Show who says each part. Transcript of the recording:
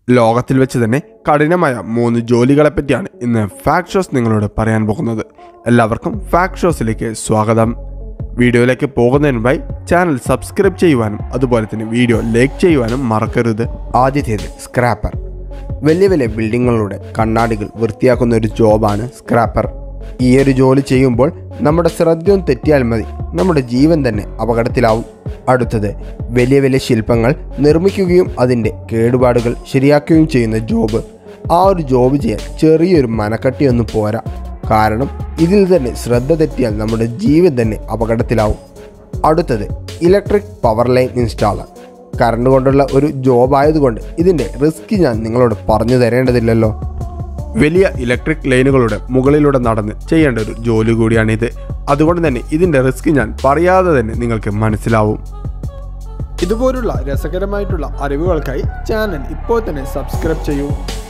Speaker 1: ലോകത്തിൽ വെച്ച് തന്നെ കഠിനമായ മൂന്ന് ജോലികളെ പറ്റിയാണ് ഇന്ന് ഫാക്ട് ഷോസ് നിങ്ങളോട് പറയാൻ പോകുന്നത് എല്ലാവർക്കും ഫാക്ട് ഷോസിലേക്ക് സ്വാഗതം വീഡിയോയിലേക്ക് പോകുന്നതിന് മുമ്പായി ചാനൽ സബ്സ്ക്രൈബ് ചെയ്യുവാനും അതുപോലെ തന്നെ വീഡിയോ ലൈക്ക് ചെയ്യുവാനും മറക്കരുത്
Speaker 2: ആദ്യത്തേത് സ്ക്രാപ്പർ വലിയ വലിയ ബിൽഡിങ്ങുകളുടെ കണ്ണാടികൾ വൃത്തിയാക്കുന്ന ഒരു ജോബാണ് സ്ക്രാപ്പർ ഈ ഒരു ജോലി ചെയ്യുമ്പോൾ നമ്മുടെ ശ്രദ്ധയൊന്നും തെറ്റിയാൽ മതി നമ്മുടെ ജീവൻ തന്നെ അപകടത്തിലാവും അടുത്തത് വലിയ വലിയ ശില്പങ്ങൾ നിർമ്മിക്കുകയും അതിൻ്റെ കേടുപാടുകൾ ശരിയാക്കുകയും ചെയ്യുന്ന ജോബ് ആ ഒരു ജോബ് ചെയ്യാൻ ചെറിയൊരു മനക്കട്ടിയൊന്നും പോരാ കാരണം ഇതിൽ തന്നെ ശ്രദ്ധ തെറ്റിയാൽ നമ്മുടെ ജീവൻ തന്നെ അപകടത്തിലാവും അടുത്തത് electric power line installer current കൊണ്ടുള്ള ഒരു ജോബ് ആയതുകൊണ്ട് ഇതിൻ്റെ റിസ്ക് ഞാൻ നിങ്ങളോട് പറഞ്ഞു തരേണ്ടതില്ലല്ലോ
Speaker 1: വലിയ ഇലക്ട്രിക് ലൈനുകളുടെ മുകളിലൂടെ നടന്ന് ചെയ്യേണ്ട ഒരു ജോലി കൂടിയാണിത് അതുകൊണ്ട് തന്നെ ഇതിൻ്റെ റിസ്ക് ഞാൻ പറയാതെ തന്നെ നിങ്ങൾക്ക് മനസ്സിലാവും
Speaker 3: ഇതുപോലുള്ള രസകരമായിട്ടുള്ള അറിവുകൾക്കായി ചാനൽ ഇപ്പോൾ തന്നെ സബ്സ്ക്രൈബ് ചെയ്യൂ